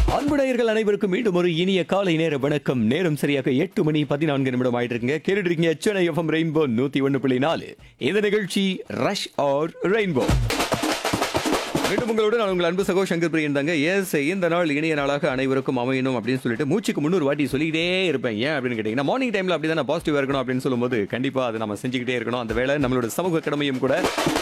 அன்புடையர்கள் அனைவருக்கும் மீண்டும் ஒரு இனிய காலை நேர வணக்கம் நேரம் சரியாக எட்டு மணி பதினான்கு நிமிடம் ஆயிட்டு இருக்குங்க கேட்டுட்டு இருக்கீங்க சென்னை எஃப்எம் ரெயின்போ நூத்தி ஒன்னு புள்ளி நாலு இந்த நிகழ்ச்சி ரஷ் ஆர் ரெயின்போ மீண்டும் உங்களோட நான் உங்கள் அன்பு சகோ சங்கர் பிரியன் தாங்க எஸ் இந்த நாள் இனிய நாளாக அனைவருக்கும் அமையணும் அப்படின்னு சொல்லிட்டு மூச்சுக்கு முன்னூறு வாட்டி சொல்லிக்கிட்டே இருப்பேன் ஏன் அப்படின்னு கேட்டீங்கன்னா மார்னிங் டைம்ல அப்படி தான் பாசிட்டிவா இருக்கணும் அப்படின்னு சொல்லும்போது கண்டிப்பா அதை நம்ம செஞ்சுக்கிட்டே இருக்கணும் அந்த வேலை நம்மளோட சமூக கடமையும் கூட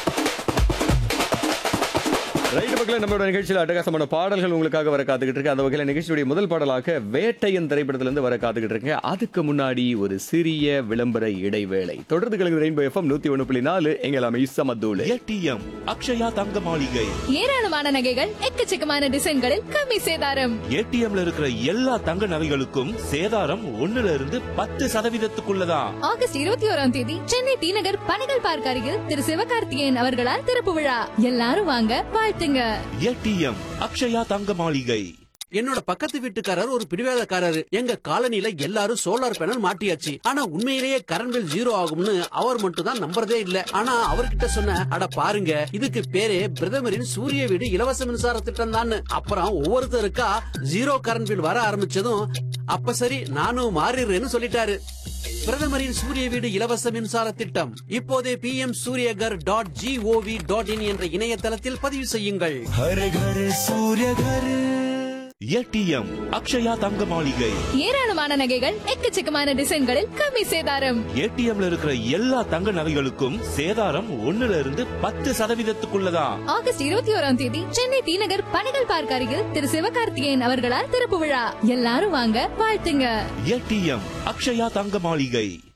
ரைட் மக்களே நம்மளோட நிகழ்ச்சியில் அட்டகாசமான பாடல்கள் உங்களுக்காக வர காத்துக்கிட்டு இருக்கு அந்த வகையில் நிகழ்ச்சியுடைய முதல் பாடலாக வேட்டையன் திரைப்படத்திலிருந்து வர காத்துக்கிட்டு இருக்கு அதுக்கு முன்னாடி ஒரு சிறிய விளம்பர இடைவேளை தொடர்ந்து கலந்து ரெயின்போ எஃப்எம் நூத்தி ஒன்று புள்ளி நாலு எங்களாமே இசமத்தூள் ஏடிஎம் அக்ஷயா தங்க மாளிகை ஏராளமான நகைகள் எக்கச்சக்கமான டிசைன்களில் கம்மி சேதாரம் ஏடிஎம்ல இருக்கிற எல்லா தங்க நகைகளுக்கும் சேதாரம் ஒண்ணுல இருந்து பத்து சதவீதத்துக்குள்ளதான் ஆகஸ்ட் இருபத்தி ஓராம் தேதி சென்னை டி நகர் பனகல் பார்க் அருகில் திரு சிவகார்த்திகேயன் அவர்களால் திறப்பு விழா எல்லாரும் வாங்க வாழ்த்துங்க ஏடிஎம் அக்ஷயா தங்க மாளிகை என்னோட பக்கத்து வீட்டுக்காரர் ஒரு பிடிவாதக்காரரு எங்க காலனில எல்லாரும் சோலார் பேனல் மாட்டியாச்சு ஆனா உண்மையிலேயே கரண்ட் பில் ஜீரோ ஆகும்னு அவர் மட்டும் தான் நம்புறதே இல்ல ஆனா அவர்கிட்ட சொன்ன அட பாருங்க இதுக்கு பேரே பிரதமரின் சூரிய வீடு இலவச மின்சார திட்டம் தான் அப்புறம் ஒவ்வொருத்தருக்கா ஜீரோ கரண்ட் பில் வர ஆரம்பிச்சதும் அப்ப சரி நானும் மாறிடுறேன்னு சொல்லிட்டாரு பிரதமரின் சூரிய வீடு இலவச மின்சார திட்டம் இப்போதே P M Suryaghar dot G O V dot in என்ற இணையதளத்தில் பதிவு செய்யுங்கள் ஏடிஎம் அக்ஷயா தங்க மாளிகை ஏராளமான நகைகள் எக்கச்சக்கமான டிசைன்களில் கம்மி சேதாரம் ஏடிஎம்ல இருக்கிற எல்லா தங்க நகைகளுக்கும் சேதாரம் ஒண்ணுல இருந்து பத்து சதவீதத்துக்குள்ளதான் ஆகஸ்ட் இருபத்தி ஓராம் தேதி சென்னை டி நகர் பனகல் பார்க் அருகில் திரு சிவகார்த்திகேயன் அவர்களால் திறப்பு விழா எல்லாரும் வாங்க வாழ்த்துங்க ஏடிஎம் அக்ஷயா தங்க மாளிகை